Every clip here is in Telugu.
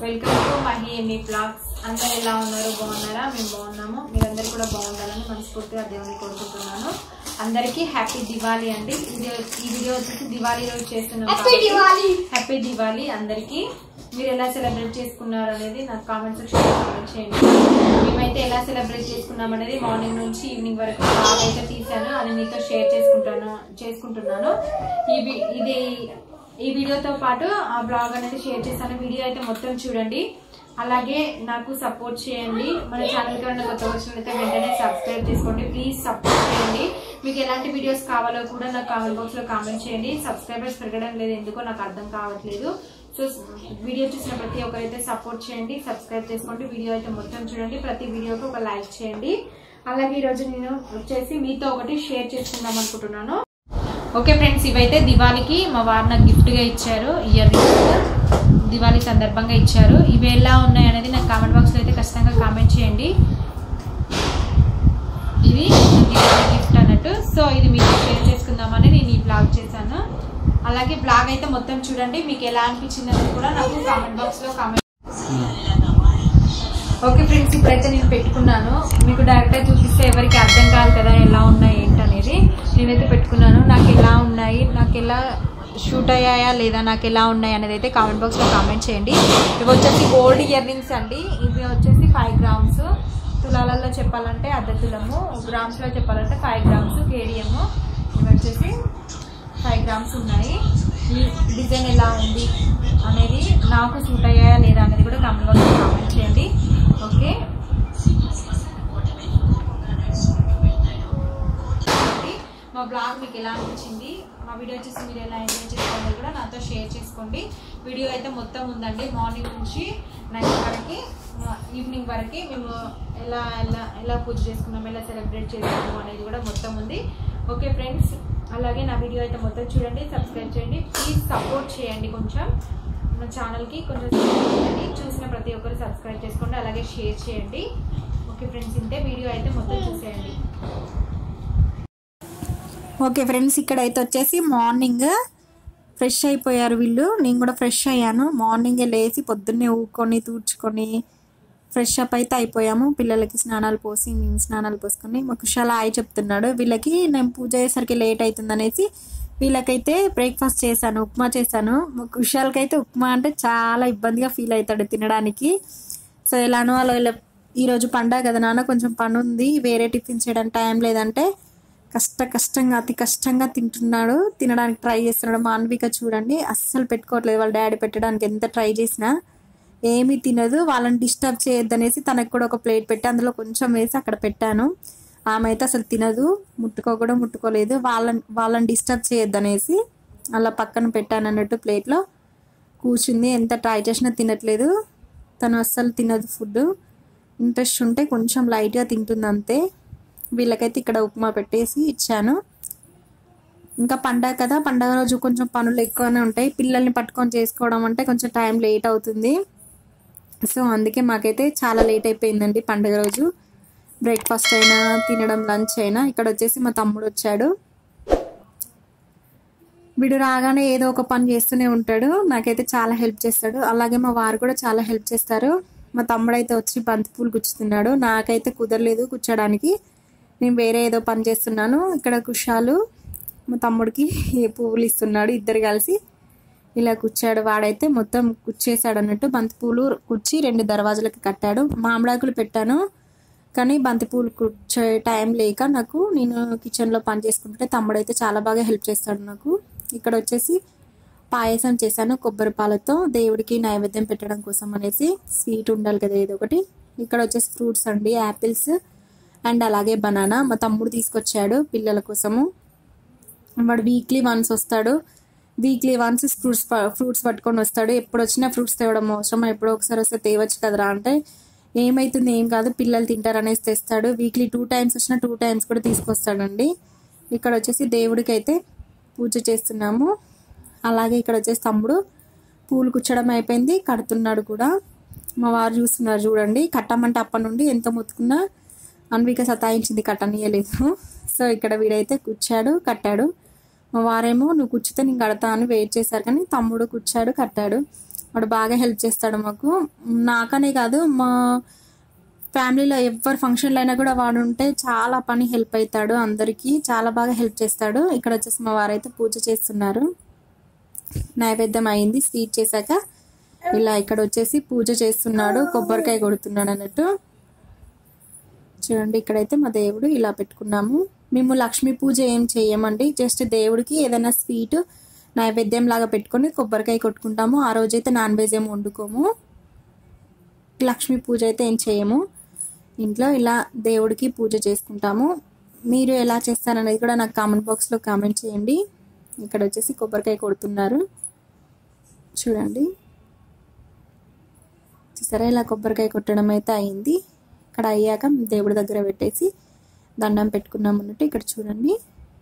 వెల్కమ్ టు మహి ఎన్ని బ్లాగ్స్ అందరు ఎలా ఉన్నారు బాగున్నారా మేము బాగున్నాము మీరందరూ కూడా బాగుండాలని మనస్ఫూర్తిగా దేవుని కోరుకుంటున్నాను అందరికీ హ్యాపీ దివాళీ అండి ఇది ఈ వీడియో వచ్చేసి దివాళీ రోజు చేస్తున్నాం హ్యాపీ దివాళీ హ్యాపీ దివాళీ అందరికీ మీరు ఎలా సెలబ్రేట్ చేసుకున్నారు అనేది నాకు కామెంట్ సెక్షన్ కామెంట్ చేయండి మేమైతే ఎలా సెలబ్రేట్ చేసుకున్నాం అనేది మార్నింగ్ నుంచి ఈవినింగ్ వరకు బాగా అయితే తీసాను అది మీతో షేర్ చేసుకుంటాను చేసుకుంటున్నాను ఈ వి- ఇది ఈ వీడియోతో పాటు ఆ బ్లాగ్ అనేది షేర్ చేస్తాను వీడియో అయితే మొత్తం చూడండి అలాగే నాకు సపోర్ట్ చేయండి మన ఛానల్ కన్నా కొత్త వచ్చినట్లయితే వెంటనే సబ్స్క్రైబ్ చేసుకోండి ప్లీజ్ సపోర్ట్ చేయండి మీకు ఎలాంటి వీడియోస్ కావాలో కూడా నాకు కామెంట్ బాక్స్ లో కామెంట్ చేయండి సబ్స్క్రైబర్స్ పెరగడం లేదు ఎందుకో నాకు అర్థం కావట్లేదు సో వీడియో చూసిన ప్రతి ఒక్కరైతే సపోర్ట్ చేయండి సబ్స్క్రైబ్ చేసుకోండి వీడియో అయితే మొత్తం చూడండి ప్రతి వీడియోకి ఒక లైక్ చేయండి అలాగే ఈరోజు నేను వచ్చేసి మీతో ఒకటి షేర్ చేసుకుందాం అనుకుంటున్నాను ఓకే ఫ్రెండ్స్ ఇవైతే దివాళీకి మా వారు నాకు గిఫ్ట్గా ఇచ్చారు ఇయర్ రింగ్స్ దివాళీ సందర్భంగా ఇచ్చారు ఇవి ఎలా ఉన్నాయి అనేది నాకు కామెంట్ బాక్స్లో అయితే ఖచ్చితంగా కామెంట్ చేయండి ఇది దివాళీ గిఫ్ట్ అన్నట్టు సో ఇది మీతో షేర్ చేసుకుందామని నేను ఈ బ్లాగ్ చేశాను అలాగే బ్లాగ్ అయితే మొత్తం చూడండి మీకు ఎలా అనిపించింది అనేది కూడా నాకు కామెంట్ బాక్స్లో కామెంట్ ఓకే ఫ్రెండ్స్ ఇప్పుడైతే నేను పెట్టుకున్నాను మీకు డైరెక్ట్గా చూపిస్తే ఎవరికి అర్థం కాదు కదా ఎలా ఉన్నాయి ఏంటనేది నేనైతే పెట్టుకున్నాను నాకు ఎలా ఉన్నాయి నాకు ఎలా షూట్ అయ్యాయా లేదా నాకు ఎలా ఉన్నాయి అనేది అయితే కామెంట్ బాక్స్లో కామెంట్ చేయండి ఇవి వచ్చేసి గోల్డ్ ఇయర్ రింగ్స్ అండి ఇవి వచ్చేసి ఫైవ్ గ్రామ్స్ తులాలలో చెప్పాలంటే అర్ధ తులము గ్రామ్స్లో చెప్పాలంటే ఫైవ్ గ్రామ్స్ కేడిఎం ఇవి వచ్చేసి ఫైవ్ గ్రామ్స్ ఉన్నాయి ఈ డిజైన్ ఎలా ఉంది అనేది నాకు సూట్ అయ్యాయా లేదా అనేది కూడా కామెంట్ బాక్స్లో కామెంట్ చేయండి ఓకే మా బ్లాగ్ మీకు ఎలా అనిపించింది మా వీడియో చూసి మీరు ఎలా ఎంజాయ్ చేసుకోవాలి కూడా నాతో షేర్ చేసుకోండి వీడియో అయితే మొత్తం ఉందండి మార్నింగ్ నుంచి నైట్ వరకు ఈవినింగ్ వరకు మేము ఎలా ఎలా ఎలా పూజ చేసుకున్నాము ఎలా సెలబ్రేట్ చేసుకున్నాము అనేది కూడా మొత్తం ఉంది ఓకే ఫ్రెండ్స్ అలాగే నా వీడియో అయితే మొత్తం చూడండి సబ్స్క్రైబ్ చేయండి ప్లీజ్ సపోర్ట్ చేయండి కొంచెం మన ఛానల్కి కొంచెం support చేయండి చూసిన ప్రతి ఒక్కరు సబ్స్క్రైబ్ చేసుకోండి అలాగే షేర్ చేయండి ఓకే ఫ్రెండ్స్ ఇంతే వీడియో అయితే మొత్తం చూసేయండి ఓకే ఫ్రెండ్స్ ఇక్కడైతే వచ్చేసి మార్నింగ్ ఫ్రెష్ అయిపోయారు వీళ్ళు నేను కూడా ఫ్రెష్ అయ్యాను మార్నింగే లేచి పొద్దున్నే ఊకొని తూడ్చుకొని ఫ్రెష్ అప్ అయితే అయిపోయాము పిల్లలకి స్నానాలు పోసి మేము స్నానాలు పోసుకొని మా కుషాల ఆయి చెప్తున్నాడు వీళ్ళకి నేను పూజ అయ్యేసరికి లేట్ అవుతుంది అనేసి వీళ్ళకైతే బ్రేక్ఫాస్ట్ చేశాను ఉప్మా చేశాను మా కుషాలకైతే ఉప్మా అంటే చాలా ఇబ్బందిగా ఫీల్ అవుతాడు తినడానికి సో ఎలానో అలా ఇలా ఈరోజు పండగ కదా నాన్న కొంచెం పని ఉంది వేరే టిఫిన్ చేయడానికి టైం లేదంటే కష్ట కష్టంగా అతి కష్టంగా తింటున్నాడు తినడానికి ట్రై చేస్తున్నాడు మాన్విక చూడండి అస్సలు పెట్టుకోవట్లేదు వాళ్ళ డాడీ పెట్టడానికి ఎంత ట్రై చేసినా ఏమీ తినదు వాళ్ళని డిస్టర్బ్ చేయొద్దనేసి తనకు కూడా ఒక ప్లేట్ పెట్టి అందులో కొంచెం వేసి అక్కడ పెట్టాను ఆమె అయితే అసలు తినదు ముట్టుకో కూడా ముట్టుకోలేదు వాళ్ళని వాళ్ళని డిస్టర్బ్ చేయొద్దనేసి అలా పక్కన పెట్టాను అన్నట్టు ప్లేట్లో కూర్చుంది ఎంత ట్రై చేసినా తినట్లేదు తను అస్సలు తినదు ఫుడ్ ఇంట్రెస్ట్ ఉంటే కొంచెం లైట్గా తింటుంది అంతే వీళ్ళకైతే ఇక్కడ ఉప్మా పెట్టేసి ఇచ్చాను ఇంకా పండగ కదా పండగ రోజు కొంచెం పనులు ఎక్కువనే ఉంటాయి పిల్లల్ని పట్టుకొని చేసుకోవడం అంటే కొంచెం టైం లేట్ అవుతుంది సో అందుకే మాకైతే చాలా లేట్ అయిపోయిందండి పండగ రోజు బ్రేక్ఫాస్ట్ అయినా తినడం లంచ్ అయినా ఇక్కడ వచ్చేసి మా తమ్ముడు వచ్చాడు వీడు రాగానే ఏదో ఒక పని చేస్తూనే ఉంటాడు నాకైతే చాలా హెల్ప్ చేస్తాడు అలాగే మా వారు కూడా చాలా హెల్ప్ చేస్తారు మా తమ్ముడు అయితే వచ్చి బంతి పూలు గుచ్చుతున్నాడు నాకైతే కుదరలేదు కూర్చోడానికి నేను వేరే ఏదో పని చేస్తున్నాను ఇక్కడ కుషాలు మా తమ్ముడికి ఏ పువ్వులు ఇస్తున్నాడు ఇద్దరు కలిసి ఇలా కూర్చాడు వాడైతే మొత్తం కుచ్చేసాడు అన్నట్టు బంతి పూలు కుచ్చి రెండు దర్వాజులకి కట్టాడు మామిడాకులు పెట్టాను కానీ బంతి పూలు కూర్చే టైం లేక నాకు నేను కిచెన్లో పని చేసుకుంటుంటే తమ్ముడు అయితే చాలా బాగా హెల్ప్ చేస్తాడు నాకు ఇక్కడ వచ్చేసి పాయసం చేశాను కొబ్బరి పాలతో దేవుడికి నైవేద్యం పెట్టడం కోసం అనేసి స్వీట్ ఉండాలి కదా ఏదో ఒకటి ఇక్కడ వచ్చేసి ఫ్రూట్స్ అండి యాపిల్స్ అండ్ అలాగే బనానా మా తమ్ముడు తీసుకొచ్చాడు పిల్లల కోసము వాడు వీక్లీ వన్స్ వస్తాడు వీక్లీ వన్స్ ఫ్రూట్స్ ఫ్రూట్స్ పట్టుకొని వస్తాడు ఎప్పుడు వచ్చినా ఫ్రూట్స్ తేవడం అవసరం ఎప్పుడో ఒకసారి వస్తే తేవచ్చు కదరా అంటే ఏమైతుంది ఏం కాదు పిల్లలు తింటారు అనేసి తెస్తాడు వీక్లీ టూ టైమ్స్ వచ్చినా టూ టైమ్స్ కూడా తీసుకొస్తాడండి ఇక్కడ వచ్చేసి దేవుడికి అయితే పూజ చేస్తున్నాము అలాగే ఇక్కడ వచ్చేసి తమ్ముడు పూలు కుచ్చడం అయిపోయింది కడుతున్నాడు కూడా మా వారు చూస్తున్నారు చూడండి కట్టమంటే అప్పటి నుండి ఎంత మొత్తుకున్నా అన్విక సతాయించింది కట్టనీయలేదు సో ఇక్కడ వీడైతే కూర్చాడు కట్టాడు మా వారేమో నువ్వు కూర్చుతే నేను కడతా అని వెయిట్ చేశారు కానీ తమ్ముడు కూర్చాడు కట్టాడు వాడు బాగా హెల్ప్ చేస్తాడు మాకు నాకనే కాదు మా ఫ్యామిలీలో ఎవరి ఫంక్షన్లు అయినా కూడా వాడు ఉంటే చాలా పని హెల్ప్ అవుతాడు అందరికీ చాలా బాగా హెల్ప్ చేస్తాడు ఇక్కడ వచ్చేసి మా వారైతే పూజ చేస్తున్నారు నైవేద్యం అయింది స్వీట్ చేశాక ఇలా ఇక్కడ వచ్చేసి పూజ చేస్తున్నాడు కొబ్బరికాయ కొడుతున్నాడు అన్నట్టు చూడండి ఇక్కడైతే మా దేవుడు ఇలా పెట్టుకున్నాము మేము లక్ష్మీ పూజ ఏం చేయమండి జస్ట్ దేవుడికి ఏదైనా స్వీట్ నైవేద్యం లాగా పెట్టుకొని కొబ్బరికాయ కొట్టుకుంటాము ఆ రోజైతే నాన్ వెజ్ ఏం వండుకోము లక్ష్మీ పూజ అయితే ఏం చేయము ఇంట్లో ఇలా దేవుడికి పూజ చేసుకుంటాము మీరు ఎలా చేస్తారనేది కూడా నాకు కామెంట్ బాక్స్లో కామెంట్ చేయండి ఇక్కడ వచ్చేసి కొబ్బరికాయ కొడుతున్నారు చూడండి చూసారా ఇలా కొబ్బరికాయ కొట్టడం అయితే అయింది ఇక్కడ అయ్యాక దేవుడి దగ్గర పెట్టేసి దండం పెట్టుకున్నాం అన్నట్టు ఇక్కడ చూడండి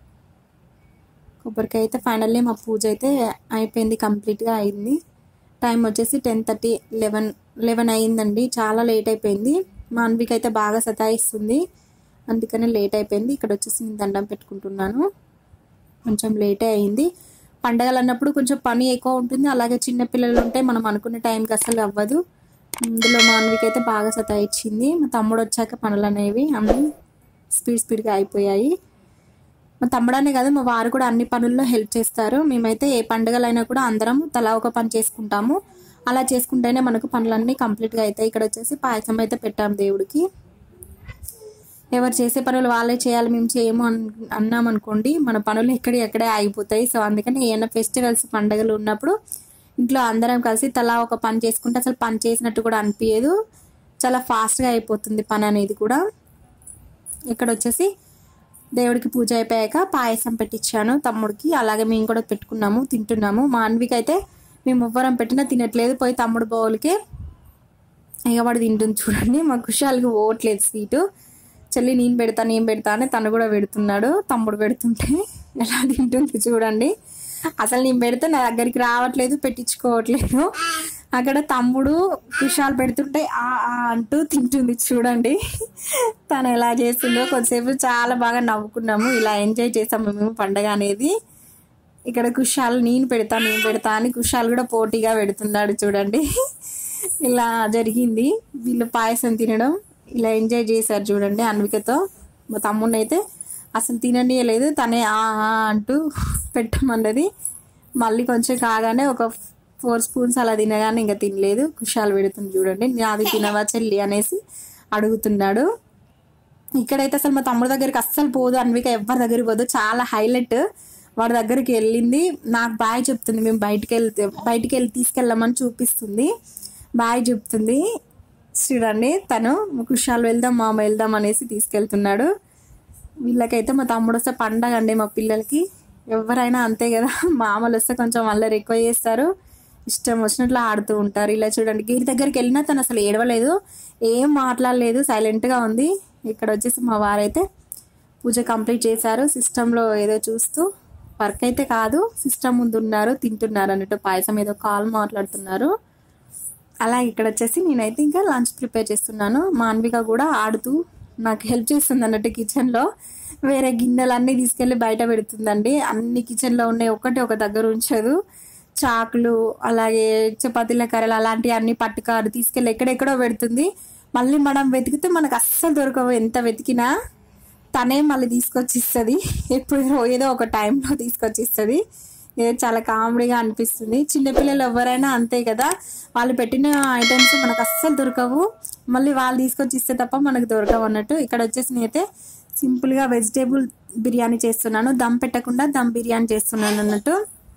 కొబ్బరికాయ అయితే ఫైనల్లీ మా పూజ అయితే అయిపోయింది కంప్లీట్గా అయింది టైం వచ్చేసి టెన్ థర్టీ లెవెన్ లెవెన్ అయిందండి చాలా లేట్ అయిపోయింది మా అన్వికి అయితే బాగా సతాయిస్తుంది అందుకనే లేట్ అయిపోయింది ఇక్కడ వచ్చేసి నేను దండం పెట్టుకుంటున్నాను కొంచెం లేటే అయింది పండగలు అన్నప్పుడు కొంచెం పని ఎక్కువ ఉంటుంది అలాగే చిన్న పిల్లలు ఉంటే మనం అనుకున్న టైంకి అసలు అవ్వదు ఇందులో మా అన్వికి అయితే బాగా సతాయిచ్చింది మా తమ్ముడు వచ్చాక పనులు అనేవి అన్నీ స్పీడ్ స్పీడ్గా అయిపోయాయి మా తమ్ముడనే కాదు మా వారు కూడా అన్ని పనుల్లో హెల్ప్ చేస్తారు మేమైతే ఏ పండుగలైనా కూడా అందరం తలా ఒక పని చేసుకుంటాము అలా చేసుకుంటేనే మనకు పనులన్నీ కంప్లీట్గా అవుతాయి ఇక్కడ వచ్చేసి పాయసం అయితే పెట్టాం దేవుడికి ఎవరు చేసే పనులు వాళ్ళే చేయాలి మేము చేయము అన్ అన్నాం అనుకోండి మన పనులు ఎక్కడి ఎక్కడే ఆగిపోతాయి సో అందుకని ఏమైనా ఫెస్టివల్స్ పండుగలు ఉన్నప్పుడు ఇంట్లో అందరం కలిసి తలా ఒక పని చేసుకుంటే అసలు పని చేసినట్టు కూడా అనిపించదు చాలా ఫాస్ట్గా అయిపోతుంది పని అనేది కూడా ఇక్కడ వచ్చేసి దేవుడికి పూజ అయిపోయాక పాయసం పెట్టించాను తమ్ముడికి అలాగే మేము కూడా పెట్టుకున్నాము తింటున్నాము మా అన్వికి అయితే మేము ఎవ్వరం పెట్టినా తినట్లేదు పోయి తమ్ముడు బౌల్కే ఇక వాడు తింటుంది చూడండి మా కుషాలకి పోవట్లేదు స్వీటు చెల్లి నేను పెడతా నేను పెడతా అని తను కూడా పెడుతున్నాడు తమ్ముడు పెడుతుంటే ఎలా తింటుంది చూడండి అసలు నేను పెడితే నా దగ్గరికి రావట్లేదు పెట్టించుకోవట్లేదు అక్కడ తమ్ముడు కుషాలు పెడుతుంటే ఆ ఆ అంటూ తింటుంది చూడండి తను ఎలా చేస్తుందో కొద్దిసేపు చాలా బాగా నవ్వుకున్నాము ఇలా ఎంజాయ్ చేసాము మేము పండగ అనేది ఇక్కడ కుషాలు నేను పెడతా నేను పెడతా అని కుషాలు కూడా పోటీగా పెడుతున్నాడు చూడండి ఇలా జరిగింది వీళ్ళు పాయసం తినడం ఇలా ఎంజాయ్ చేశారు చూడండి అన్వికతో మా తమ్ముడిని అయితే అసలు తిననీయలేదు తనే ఆ ఆ అంటూ పెట్టమన్నది మళ్ళీ కొంచెం కాగానే ఒక ఫోర్ స్పూన్స్ అలా తినగానే ఇంకా తినలేదు కుషాలు పెడుతుంది చూడండి నాది తినవా చెల్లి అనేసి అడుగుతున్నాడు ఇక్కడైతే అసలు మా తమ్ముడు దగ్గరికి అస్సలు పోదు అన్విక ఎవరి దగ్గరికి పోదు చాలా హైలైట్ వాడి దగ్గరికి వెళ్ళింది నాకు బాయ్ చెప్తుంది మేము బయటికి వెళ్తే బయటికి వెళ్ళి తీసుకెళ్ళామని చూపిస్తుంది బాయ్ చెప్తుంది చూడండి తను కుషాలు వెళ్దాం మామ వెళ్దాం అనేసి తీసుకెళ్తున్నాడు వీళ్ళకైతే మా తమ్ముడు వస్తే పండగ అండి మా పిల్లలకి ఎవరైనా అంతే కదా మామలు వస్తే కొంచెం అల్లరి ఎక్కువ చేస్తారు ఇష్టం వచ్చినట్లు ఆడుతూ ఉంటారు ఇలా చూడండి గిరి దగ్గరికి వెళ్ళినా తను అసలు ఏడవలేదు ఏం మాట్లాడలేదు సైలెంట్గా ఉంది ఇక్కడ వచ్చేసి మా వారైతే పూజ కంప్లీట్ చేశారు సిస్టంలో ఏదో చూస్తూ వర్క్ అయితే కాదు సిస్టమ్ ముందు ఉన్నారు తింటున్నారు అన్నట్టు పాయసం ఏదో కాల్ మాట్లాడుతున్నారు అలా ఇక్కడ వచ్చేసి నేనైతే ఇంకా లంచ్ ప్రిపేర్ చేస్తున్నాను మాన్విక కూడా ఆడుతూ నాకు హెల్ప్ చేస్తుంది అన్నట్టు కిచెన్లో వేరే గిన్నెలన్నీ తీసుకెళ్ళి బయట పెడుతుందండి అన్ని కిచెన్లో ఉన్నాయి ఒకటి ఒక దగ్గర ఉంచదు చాకులు అలాగే చపాతీల కర్రలు అలాంటివి అన్ని పట్టుకారు తీసుకెళ్ళి ఎక్కడెక్కడో పెడుతుంది మళ్ళీ మనం వెతికితే మనకు అస్సలు దొరకవు ఎంత వెతికినా తనే మళ్ళీ తీసుకొచ్చి ఇస్తుంది ఎప్పుడు ఏదో ఒక టైంలో తీసుకొచ్చి ఇస్తుంది ఇది చాలా కామెడీగా అనిపిస్తుంది చిన్నపిల్లలు ఎవరైనా అంతే కదా వాళ్ళు పెట్టిన ఐటమ్స్ మనకు అస్సలు దొరకవు మళ్ళీ వాళ్ళు తీసుకొచ్చి ఇస్తే తప్ప మనకు దొరకవు అన్నట్టు ఇక్కడ వచ్చేసి నేనైతే సింపుల్గా వెజిటేబుల్ బిర్యానీ చేస్తున్నాను దమ్ పెట్టకుండా దమ్ బిర్యానీ చేస్తున్నాను అన్నట్టు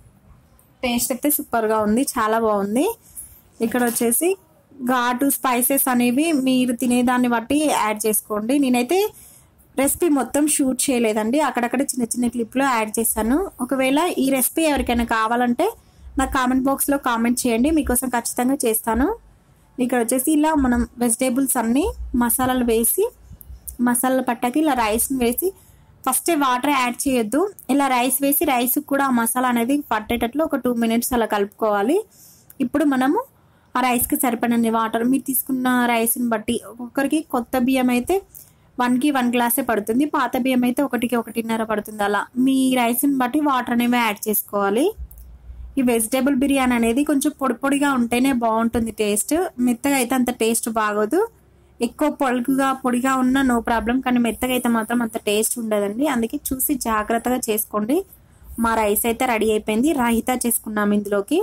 టేస్ట్ అయితే సూపర్గా ఉంది చాలా బాగుంది ఇక్కడ వచ్చేసి ఘాటు స్పైసెస్ అనేవి మీరు తినేదాన్ని బట్టి యాడ్ చేసుకోండి నేనైతే రెసిపీ మొత్తం షూట్ చేయలేదండి అక్కడక్కడ చిన్న చిన్న క్లిప్లో యాడ్ చేశాను ఒకవేళ ఈ రెసిపీ ఎవరికైనా కావాలంటే నాకు కామెంట్ బాక్స్లో కామెంట్ చేయండి మీకోసం ఖచ్చితంగా చేస్తాను ఇక్కడ వచ్చేసి ఇలా మనం వెజిటేబుల్స్ అన్నీ మసాలాలు వేసి మసాలాలు పట్టాక ఇలా రైస్ని వేసి ఫస్ట్ వాటర్ యాడ్ చేయొద్దు ఇలా రైస్ వేసి రైస్ కూడా ఆ మసాలా అనేది పట్టేటట్లు ఒక టూ మినిట్స్ అలా కలుపుకోవాలి ఇప్పుడు మనము ఆ రైస్కి సరిపడినన్ని వాటర్ మీరు తీసుకున్న రైస్ని బట్టి ఒక్కొక్కరికి కొత్త బియ్యం అయితే వన్కి వన్ గ్లాసే పడుతుంది పాత బియ్యం అయితే ఒకటికి ఒకటిన్నర పడుతుంది అలా మీ రైస్ని బట్టి వాటర్ అనేవి యాడ్ చేసుకోవాలి ఈ వెజిటేబుల్ బిర్యానీ అనేది కొంచెం పొడి పొడిగా ఉంటేనే బాగుంటుంది టేస్ట్ మెత్తగా అయితే అంత టేస్ట్ బాగోదు ఎక్కువ పొడుగుగా పొడిగా ఉన్నా నో ప్రాబ్లం కానీ మెత్తగా అయితే మాత్రం అంత టేస్ట్ ఉండదండి అందుకే చూసి జాగ్రత్తగా చేసుకోండి మా రైస్ అయితే రెడీ అయిపోయింది రైతా చేసుకున్నాం ఇందులోకి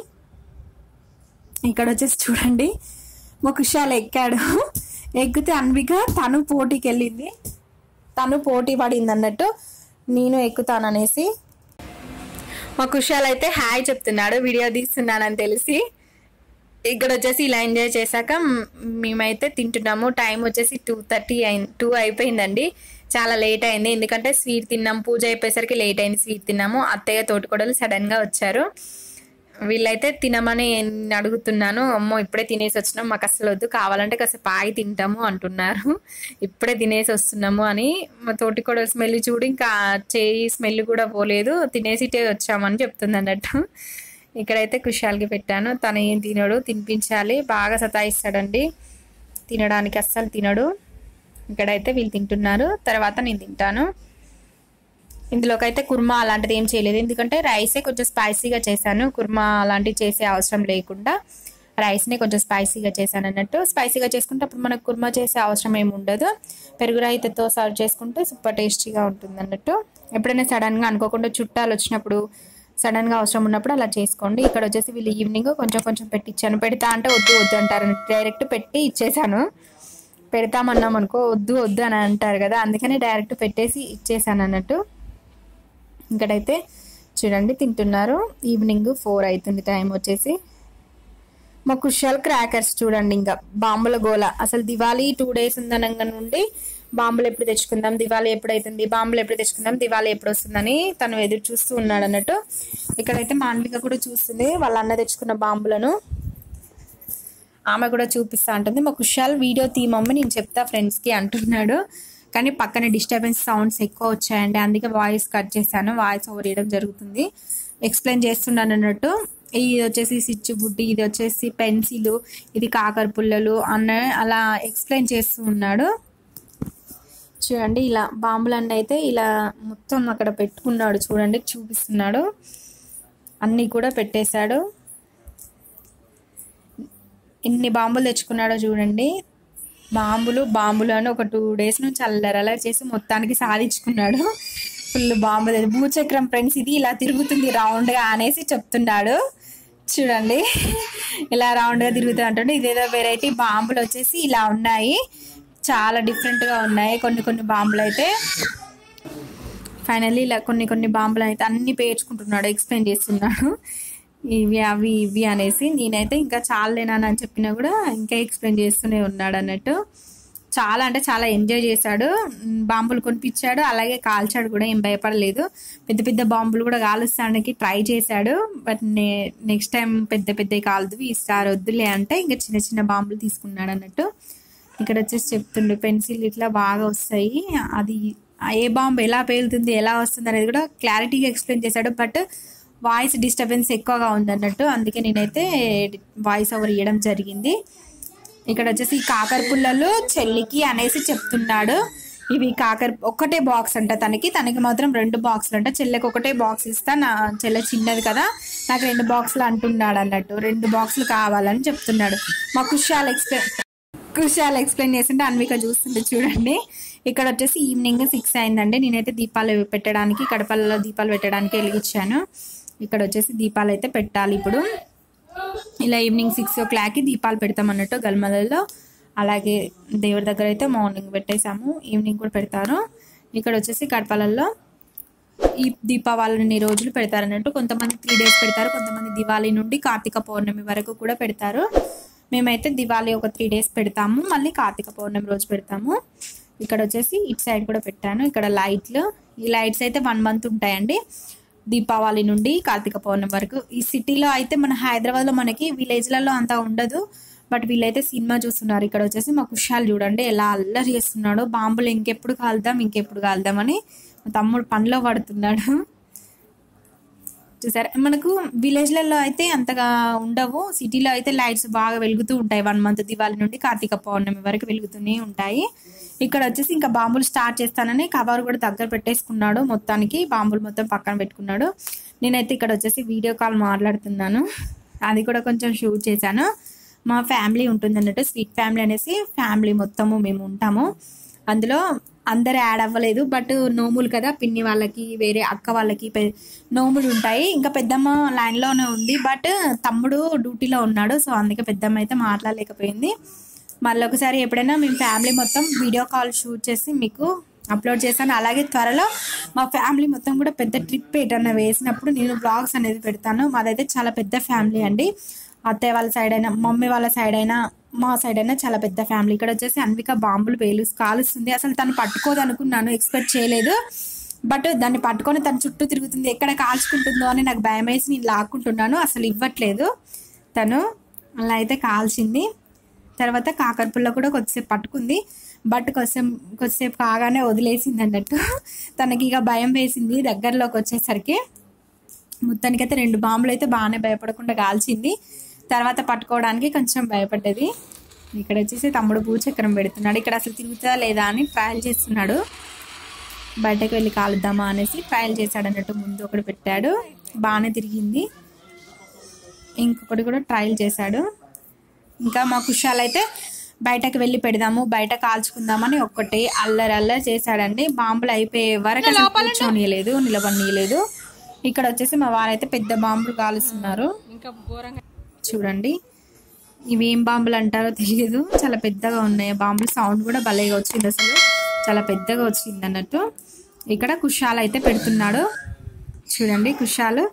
ఇక్కడ వచ్చేసి చూడండి మా కుషాలు ఎక్కాడు ఎక్కితే అన్విక తను పోటీకి వెళ్ళింది తను పోటీ పడింది అన్నట్టు నేను ఎక్కుతాననేసి మా కుషాల్ అయితే హాయ్ చెప్తున్నాడు వీడియో తీస్తున్నానని తెలిసి ఇక్కడ వచ్చేసి ఇలా ఎంజాయ్ చేశాక మ్, మేమైతే తింటున్నాము టైం వచ్చేసి టూ థర్టీ అయింది టూ అయిపోయిందండి చాలా లేట్ అయింది ఎందుకంటే స్వీట్ తిన్నాం పూజ అయిపోయేసరికి లేట్ అయింది స్వీట్ తిన్నాము అత్తయ్య తోటికోడలు సడన్ గా వచ్చారు వీళ్ళైతే తినమని నేను అడుగుతున్నాను అమ్మో ఇప్పుడే తినేసి వచ్చినాం మాకు అసలు వద్దు కావాలంటే కాసేపు ఆగి తింటాము అంటున్నారు ఇప్పుడే తినేసి వస్తున్నాము అని మా తోటి కూడా స్మెల్ చూడు ఇంకా చేయి స్మెల్ కూడా పోలేదు తినేసి ఇటే వచ్చామని చెప్తుంది అన్నట్టు ఇక్కడైతే కుషాల్కి పెట్టాను తను ఏం తినడు తినిపించాలి బాగా సతాయిస్తాడండి తినడానికి అస్సలు తినడు ఇక్కడైతే వీళ్ళు తింటున్నారు తర్వాత నేను తింటాను ఇందులోకి అయితే కుర్మా అలాంటిది ఏం చేయలేదు ఎందుకంటే రైసే కొంచెం స్పైసీగా చేశాను కుర్మా అలాంటివి చేసే అవసరం లేకుండా రైస్ని కొంచెం స్పైసీగా చేశాను అన్నట్టు స్పైసీగా చేసుకుంటే అప్పుడు మనకు కుర్మా చేసే అవసరం ఏమి ఉండదు పెరుగు రైతతో సర్వ్ చేసుకుంటే సూపర్ టేస్టీగా ఉంటుంది అన్నట్టు ఎప్పుడైనా సడన్గా అనుకోకుండా చుట్టాలు వచ్చినప్పుడు సడన్గా అవసరం ఉన్నప్పుడు అలా చేసుకోండి ఇక్కడ వచ్చేసి వీళ్ళు ఈవినింగ్ కొంచెం కొంచెం పెట్టించాను పెడతా అంటే వద్దు వద్దు అంటారు డైరెక్ట్ పెట్టి ఇచ్చేసాను పెడతామన్నాం అనుకో వద్దు వద్దు అని అంటారు కదా అందుకని డైరెక్ట్ పెట్టేసి ఇచ్చేసాను అన్నట్టు ఇక్కడైతే చూడండి తింటున్నారు ఈవినింగ్ ఫోర్ అవుతుంది టైం వచ్చేసి మా కుషాల్ క్రాకర్స్ చూడండి ఇంకా బాంబుల గోల అసలు దివాళీ టూ డేస్ ఉందనగా నుండి బాంబులు ఎప్పుడు తెచ్చుకుందాం దివాళీ ఎప్పుడు అవుతుంది బాంబులు ఎప్పుడు తెచ్చుకుందాం దివాళీ ఎప్పుడు వస్తుందని తను ఎదురు చూస్తూ ఉన్నాడు అన్నట్టు ఇక్కడైతే మాండలిక కూడా చూస్తుంది వాళ్ళ అన్న తెచ్చుకున్న బాంబులను ఆమె కూడా చూపిస్తా అంటుంది మా కుషాల్ వీడియో తీమమ్మ నేను చెప్తా ఫ్రెండ్స్కి అంటున్నాడు కానీ పక్కన డిస్టర్బెన్స్ సౌండ్స్ ఎక్కువ వచ్చాయండి అందుకే వాయిస్ కట్ చేశాను వాయిస్ ఓవర్ చేయడం జరుగుతుంది ఎక్స్ప్లెయిన్ చేస్తున్నాను అన్నట్టు ఇది వచ్చేసి స్విచ్ బుడ్డి ఇది వచ్చేసి పెన్సిల్ ఇది కాకర పుల్లలు అన్న అలా ఎక్స్ప్లెయిన్ చేస్తూ ఉన్నాడు చూడండి ఇలా బాంబులన్నీ అయితే ఇలా మొత్తం అక్కడ పెట్టుకున్నాడు చూడండి చూపిస్తున్నాడు అన్నీ కూడా పెట్టేశాడు ఎన్ని బాంబులు తెచ్చుకున్నాడో చూడండి బాంబులు బాంబులు అని ఒక టూ డేస్ నుంచి అల్లరలర్ చేసి మొత్తానికి సాధించుకున్నాడు ఫుల్ బాంబులు భూచక్రం ఫ్రెండ్స్ ఇది ఇలా తిరుగుతుంది రౌండ్గా అనేసి చెప్తున్నాడు చూడండి ఇలా రౌండ్గా తిరుగుతూ అంటుండే ఇదేదో వెరైటీ బాంబులు వచ్చేసి ఇలా ఉన్నాయి చాలా డిఫరెంట్గా ఉన్నాయి కొన్ని కొన్ని బాంబులు అయితే ఫైనల్లీ ఇలా కొన్ని కొన్ని బాంబులు అయితే అన్ని పేర్చుకుంటున్నాడు ఎక్స్ప్లెయిన్ చేస్తున్నాడు ఇవి అవి ఇవి అనేసి నేనైతే ఇంకా చాలేనాని అని చెప్పినా కూడా ఇంకా ఎక్స్ప్లెయిన్ చేస్తూనే ఉన్నాడు అన్నట్టు చాలా అంటే చాలా ఎంజాయ్ చేశాడు ఉమ్, బాంబులు కొనిపించాడు అలాగే కాల్చాడు కూడా ఏం భయపడలేదు పెద్ద పెద్ద బాంబులు కూడా కాలుస్తానికి ట్రై చేశాడు బట్ నే నెక్స్ట్ టైం పెద్ద పెద్ద కాలదు ఈసారి వద్దులే అంటే ఇంకా చిన్న చిన్న బాంబులు తీసుకున్నాడు అన్నట్టు ఇక్కడ వచ్చేసి చెప్తుండు పెన్సిల్ ఇట్లా బాగా వస్తాయి అది ఏ బాంబు ఎలా పేలుతుంది ఎలా వస్తుంది అనేది కూడా క్లారిటీగా ఎక్స్ప్లెయిన్ చేశాడు బట్ వాయిస్ డిస్టర్బెన్స్ ఎక్కువగా ఉంది అన్నట్టు అందుకే నేనైతే వాయిస్ ఓవర్ ఇవ్వడం జరిగింది ఇక్కడ వచ్చేసి ఈ కాకర పుల్లలు చెల్లికి అనేసి చెప్తున్నాడు ఇవి కాకర ఒక్కటే బాక్స్ అంట తనకి తనకి మాత్రం రెండు బాక్సులు అంట చెల్లెకి ఒకటే బాక్స్ ఇస్తా నా చెల్లె చిన్నది కదా నాకు రెండు బాక్సులు అంటున్నాడు అన్నట్టు రెండు బాక్సులు కావాలని చెప్తున్నాడు మా కుషాల్ ఎక్స్ప్లెయిన్ కుషాల్ ఎక్స్ప్లెయిన్ చేస్తుంటే అన్విక చూస్తుంటే చూడండి ఇక్కడ వచ్చేసి ఈవినింగ్ సిక్స్ అయిందండి నేనైతే దీపాలు పెట్టడానికి కడపలలో దీపాలు పెట్టడానికి వెలిగించాను ఇక్కడ వచ్చేసి దీపాలు అయితే పెట్టాలి ఇప్పుడు ఇలా ఈవినింగ్ సిక్స్ ఓ క్లాక్కి దీపాలు పెడతాం అన్నట్టు గల్మలలో అలాగే దేవుడి దగ్గర అయితే మార్నింగ్ పెట్టేశాము ఈవినింగ్ కూడా పెడతారు ఇక్కడ వచ్చేసి కడపలలో ఈ దీపావళిని రోజులు పెడతారు అన్నట్టు కొంతమంది త్రీ డేస్ పెడతారు కొంతమంది దివాళీ నుండి కార్తీక పౌర్ణమి వరకు కూడా పెడతారు మేమైతే దివాళీ ఒక త్రీ డేస్ పెడతాము మళ్ళీ కార్తీక పౌర్ణమి రోజు పెడతాము ఇక్కడ వచ్చేసి ఇటు సైడ్ కూడా పెట్టాను ఇక్కడ లైట్లు ఈ లైట్స్ అయితే వన్ మంత్ ఉంటాయండి దీపావళి నుండి కార్తీక పౌర్ణమి వరకు ఈ సిటీలో అయితే మన హైదరాబాద్లో మనకి విలేజ్లలో అంత ఉండదు బట్ వీళ్ళైతే సినిమా చూస్తున్నారు ఇక్కడ వచ్చేసి మా కుషాలు చూడండి ఎలా అల్లరి చేస్తున్నాడో బాంబులు ఇంకెప్పుడు కాలుదాం ఇంకెప్పుడు కాలుదామని మా తమ్ముడు పనిలో పడుతున్నాడు చూసారా మనకు విలేజ్లలో అయితే అంతగా ఉండవు సిటీలో అయితే లైట్స్ బాగా వెలుగుతూ ఉంటాయి వన్ మంత్ దివాళి నుండి కార్తీక పౌర్ణమి వరకు వెలుగుతూనే ఉంటాయి ఇక్కడ వచ్చేసి ఇంకా బాంబులు స్టార్ట్ చేస్తానని కవర్ కూడా దగ్గర పెట్టేసుకున్నాడు మొత్తానికి బాంబులు మొత్తం పక్కన పెట్టుకున్నాడు నేనైతే ఇక్కడ వచ్చేసి వీడియో కాల్ మాట్లాడుతున్నాను అది కూడా కొంచెం షూట్ చేశాను మా ఫ్యామిలీ ఉంటుంది అన్నట్టు స్వీట్ ఫ్యామిలీ అనేసి ఫ్యామిలీ మొత్తము మేము ఉంటాము అందులో అందరు యాడ్ అవ్వలేదు బట్ నోములు కదా పిన్ని వాళ్ళకి వేరే అక్క వాళ్ళకి పె- నోములు ఉంటాయి ఇంకా పెద్దమ్మ లైన్లోనే ఉంది బట్ తమ్ముడు డ్యూటీలో ఉన్నాడు సో అందుకే పెద్దమ్మ అయితే మాట్లాడలేకపోయింది మళ్ళీ ఒకసారి ఎప్పుడైనా మేము ఫ్యామిలీ మొత్తం వీడియో కాల్ షూట్ చేసి మీకు అప్లోడ్ చేశాను అలాగే త్వరలో మా ఫ్యామిలీ మొత్తం కూడా పెద్ద ట్రిప్ ఏటన్నా వేసినప్పుడు నేను బ్లాగ్స్ అనేది పెడతాను మాదైతే చాలా పెద్ద ఫ్యామిలీ అండి అత్తయ్య వాళ్ళ సైడ్ అయినా మమ్మీ వాళ్ళ సైడ్ అయినా మా సైడ్ అయినా చాలా పెద్ద ఫ్యామిలీ ఇక్కడ వచ్చేసి అన్విక బాంబులు పేలు కాలుస్తుంది అసలు తను పట్టుకోదు అనుకున్నాను ఎక్స్పెక్ట్ చేయలేదు బట్ దాన్ని పట్టుకొని తన చుట్టూ తిరుగుతుంది ఎక్కడ కాల్చుకుంటుందో అని నాకు భయం వేసి నేను లాక్కుంటున్నాను అసలు ఇవ్వట్లేదు తను అలా అయితే కాల్చింది తర్వాత కాకరపుల్ల కూడా కొద్దిసేపు పట్టుకుంది బట్ కొంచెం కొద్దిసేపు కాగానే వదిలేసింది అన్నట్టు తనకి ఇక భయం వేసింది దగ్గరలోకి వచ్చేసరికి మొత్తానికైతే రెండు బాంబులు అయితే బాగానే భయపడకుండా కాల్చింది తర్వాత పట్టుకోవడానికి కొంచెం భయపడ్డది ఇక్కడ వచ్చేసి తమ్ముడు భూచక్రం పెడుతున్నాడు ఇక్కడ అసలు తిరుగుతుందా లేదా అని ట్రయల్ చేస్తున్నాడు బయటకు వెళ్ళి కాలుద్దామా అనేసి ట్రయల్ చేశాడు అన్నట్టు ముందు ఒకటి పెట్టాడు బాగానే తిరిగింది ఇంకొకటి కూడా ట్రయల్ చేశాడు ఇంకా మా కుషాలు అయితే బయటకు వెళ్ళి పెడదాము బయట కాల్చుకుందామని ఒక్కటి అల్లరి అల్లరి చేశాడండి బాంబులు అయిపోయే వరకు అసలు కూర్చోనియలేదు నిలబడియలేదు ఇక్కడ వచ్చేసి మా వారైతే పెద్ద బాంబులు కాలుస్తున్నారు ఇంకా ఘోరంగా చూడండి ఇవి ఏం బాంబులు అంటారో తెలియదు చాలా పెద్దగా ఉన్నాయి బాంబులు సౌండ్ కూడా భలేగా వచ్చింది అసలు చాలా పెద్దగా వచ్చింది అన్నట్టు ఇక్కడ కుషాలు అయితే పెడుతున్నాడు చూడండి కుషాలు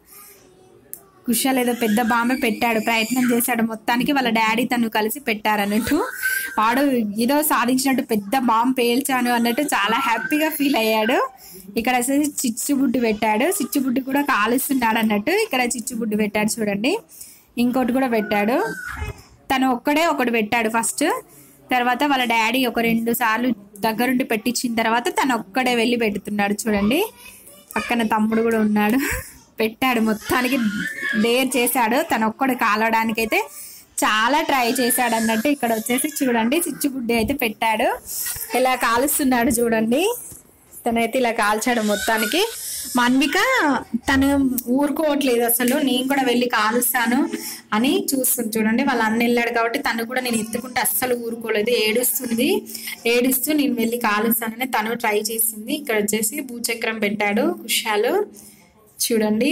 కుషాల్ ఏదో పెద్ద బాంబే పెట్టాడు ప్రయత్నం చేశాడు మొత్తానికి వాళ్ళ డాడీ తను కలిసి పెట్టారు అన్నట్టు వాడు ఏదో సాధించినట్టు పెద్ద బాంబు పేల్చాను అన్నట్టు చాలా హ్యాపీగా ఫీల్ అయ్యాడు ఇక్కడ వచ్చేసి చిచ్చుబుడ్డి పెట్టాడు చిచ్చుబుడ్డి కూడా కాలుస్తున్నాడు అన్నట్టు ఇక్కడ చిచ్చుబుడ్డి పెట్టాడు చూడండి ఇంకోటి కూడా పెట్టాడు తను ఒక్కడే ఒకటి పెట్టాడు ఫస్ట్ తర్వాత వాళ్ళ డాడీ ఒక రెండు సార్లు దగ్గరుండి పెట్టించిన తర్వాత తను ఒక్కడే వెళ్ళి పెడుతున్నాడు చూడండి పక్కన తమ్ముడు కూడా ఉన్నాడు పెట్టాడు మొత్తానికి డేర్ చేశాడు తను ఒక్కడు కాలడానికి అయితే చాలా ట్రై చేశాడు అన్నట్టు ఇక్కడ వచ్చేసి చూడండి చిచ్చుబుడ్డి అయితే పెట్టాడు ఇలా కాలుస్తున్నాడు చూడండి తనైతే ఇలా కాల్చాడు మొత్తానికి మాన్విక తను ఊరుకోవట్లేదు అసలు నేను కూడా వెళ్ళి కాలుస్తాను అని చూస్తుంది చూడండి వాళ్ళ అన్న వెళ్ళాడు కాబట్టి తను కూడా నేను ఎత్తుకుంటే అస్సలు ఊరుకోలేదు ఏడుస్తుంది ఏడుస్తూ నేను వెళ్ళి కాలుస్తానని తను ట్రై చేస్తుంది ఇక్కడ వచ్చేసి భూచక్రం పెట్టాడు కుషాలు చూడండి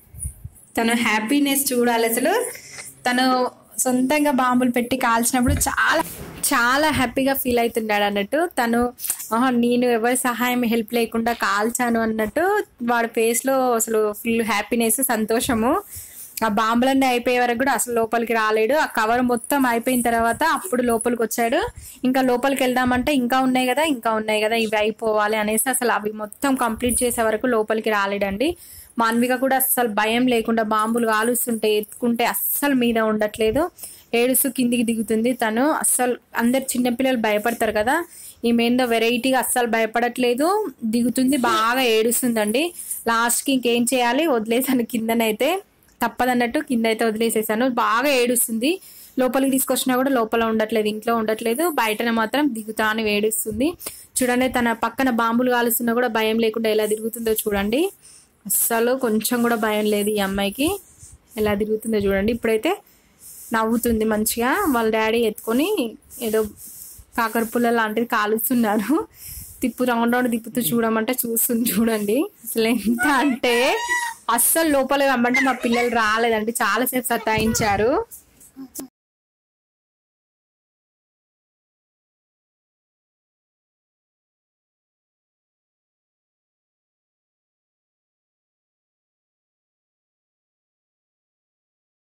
తను హ్యాపీనెస్ చూడాలి అసలు తను సొంతంగా బాంబులు పెట్టి కాల్చినప్పుడు చాలా చాలా హ్యాపీగా ఫీల్ అవుతున్నాడు అన్నట్టు తను ఆహా, నేను ఎవరి సహాయం హెల్ప్ లేకుండా కాల్చాను అన్నట్టు వాడి ఫేస్లో అసలు ఫుల్ హ్యాపీనెస్ సంతోషము ఆ బాంబులన్నీ అయిపోయే వరకు కూడా అసలు లోపలికి రాలేడు ఆ కవర్ మొత్తం అయిపోయిన తర్వాత అప్పుడు లోపలికి వచ్చాడు ఇంకా లోపలికి వెళ్దామంటే ఇంకా ఉన్నాయి కదా ఇంకా ఉన్నాయి కదా ఇవి అయిపోవాలి అనేసి అసలు అవి మొత్తం కంప్లీట్ చేసే వరకు లోపలికి రాలేడండి మాన్విక కూడా అస్సలు భయం లేకుండా బాంబులు కాలుస్తుంటే ఎత్తుకుంటే అస్సలు మీద ఉండట్లేదు ఏడుస్తూ కిందికి దిగుతుంది తను అస్సలు అందరు చిన్నపిల్లలు భయపడతారు కదా ఈమె ఏందో వెరైటీగా అస్సలు భయపడట్లేదు దిగుతుంది బాగా ఏడుస్తుందండి లాస్ట్కి ఇంకేం చేయాలి వదిలేసాను కిందనైతే తప్పదన్నట్టు కింద అయితే వదిలేసేసాను బాగా ఏడుస్తుంది లోపలికి తీసుకొచ్చినా కూడా లోపల ఉండట్లేదు ఇంట్లో ఉండట్లేదు బయటన మాత్రం దిగుతా అని ఏడుస్తుంది చూడండి తన పక్కన బాంబులు కాలుస్తున్నా కూడా భయం లేకుండా ఎలా తిరుగుతుందో చూడండి అస్సలు కొంచెం కూడా భయం లేదు ఈ అమ్మాయికి ఎలా తిరుగుతుందో చూడండి ఇప్పుడైతే నవ్వుతుంది మంచిగా వాళ్ళ డాడీ ఎత్తుకొని ఏదో కాకరపుల్ల లాంటిది కాలుస్తున్నారు తిప్పు రౌండ్ రౌండ్ తిప్పుతూ చూడమంటే చూస్తుంది చూడండి అసలు ఎంత అంటే అస్సలు లోపల రమ్మంటే మా పిల్లలు రాలేదండి చాలాసేపు సతాయించారు